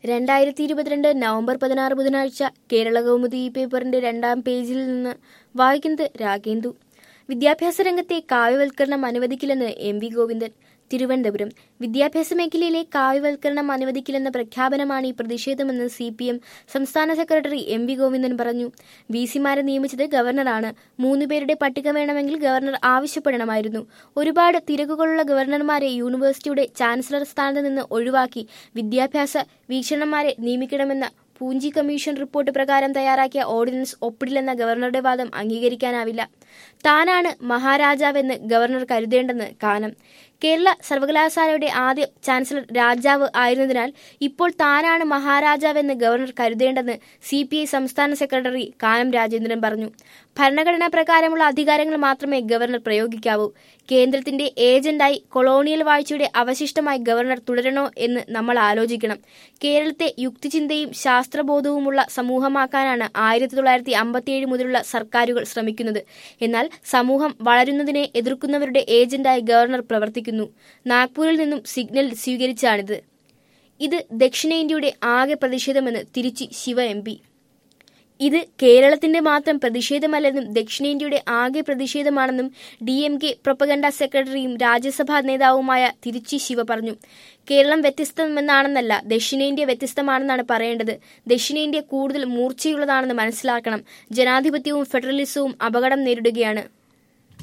രണ്ടായിരത്തി ഇരുപത്തിരണ്ട് നവംബർ പതിനാറ് ബുധനാഴ്ച കേരള കൗമുദി ഈ പേപ്പറിന്റെ രണ്ടാം പേജിൽ നിന്ന് വായിക്കുന്നത് രാഗേന്ദു വിദ്യാഭ്യാസ രംഗത്തെ കാവ്യവൽക്കരണം അനുവദിക്കില്ലെന്ന് എം വി ഗോവിന്ദൻ തിരുവനന്തപുരം വിദ്യാഭ്യാസ മേഖലയിലെ കാവ്യവൽക്കരണം അനുവദിക്കില്ലെന്ന പ്രഖ്യാപനമാണ് ഈ പ്രതിഷേധമെന്ന് സി പി എം സംസ്ഥാന സെക്രട്ടറി എം വി ഗോവിന്ദൻ പറഞ്ഞു വി സിമാരെ നിയമിച്ചത് ഗവർണറാണ് മൂന്നുപേരുടെ പട്ടിക വേണമെങ്കിൽ ഗവർണർ ആവശ്യപ്പെടണമായിരുന്നു ഒരുപാട് തിരക്കുകളുള്ള ഗവർണർമാരെ യൂണിവേഴ്സിറ്റിയുടെ ചാൻസലർ സ്ഥാനത്ത് നിന്ന് ഒഴിവാക്കി വിദ്യാഭ്യാസ വീക്ഷണന്മാരെ നിയമിക്കണമെന്ന പൂഞ്ചി കമ്മീഷൻ റിപ്പോർട്ട് പ്രകാരം തയ്യാറാക്കിയ ഓർഡിനൻസ് ഒപ്പിടില്ലെന്ന ഗവർണറുടെ വാദം അംഗീകരിക്കാനാവില്ല താനാണ് മഹാരാജാവെന്ന് ഗവർണർ കരുതേണ്ടെന്ന് കാനം കേരള സർവകലാശാലയുടെ ആദ്യ ചാൻസലർ രാജാവ് ആയിരുന്നതിനാൽ ഇപ്പോൾ താനാണ് മഹാരാജാവെന്ന് ഗവർണർ കരുതേണ്ടെന്ന് സി പി ഐ സംസ്ഥാന സെക്രട്ടറി കാനം രാജേന്ദ്രൻ പറഞ്ഞു ഭരണഘടനാ പ്രകാരമുള്ള അധികാരങ്ങൾ മാത്രമേ ഗവർണർ പ്രയോഗിക്കാവൂ കേന്ദ്രത്തിന്റെ ഏജന്റായി കൊളോണിയൽ വാഴ്ചയുടെ അവശിഷ്ടമായി ഗവർണർ തുടരണോ എന്ന് നമ്മൾ ആലോചിക്കണം കേരളത്തെ യുക്തിചിന്തയും ശാസ്ത്രബോധവുമുള്ള സമൂഹമാക്കാനാണ് ആയിരത്തി തൊള്ളായിരത്തി അമ്പത്തിയേഴ് മുതലുള്ള സർക്കാരുകൾ ശ്രമിക്കുന്നത് എന്നാൽ സമൂഹം വളരുന്നതിനെ എതിർക്കുന്നവരുടെ ഏജന്റായി ഗവർണർ പ്രവർത്തിക്കുന്നു നാഗ്പൂരിൽ നിന്നും സിഗ്നൽ സ്വീകരിച്ചാണിത് ഇത് ദക്ഷിണേന്ത്യയുടെ ആകെ പ്രതിഷേധമെന്ന് തിരുച്ചി ശിവ എം പി ഇത് കേരളത്തിന്റെ മാത്രം പ്രതിഷേധമല്ലെന്നും ദക്ഷിണേന്ത്യയുടെ ആകെ പ്രതിഷേധമാണെന്നും ഡി എം കെ പ്രൊപ്പഗണ്ട സെക്രട്ടറിയും രാജ്യസഭാ നേതാവുമായ തിരുച്ചി ശിവ പറഞ്ഞു കേരളം വ്യത്യസ്തമെന്നാണെന്നല്ല ദക്ഷിണേന്ത്യ വ്യത്യസ്തമാണെന്നാണ് പറയേണ്ടത് ദക്ഷിണേന്ത്യ കൂടുതൽ മൂർച്ചയുള്ളതാണെന്ന് മനസ്സിലാക്കണം ജനാധിപത്യവും ഫെഡറലിസവും അപകടം നേരിടുകയാണ്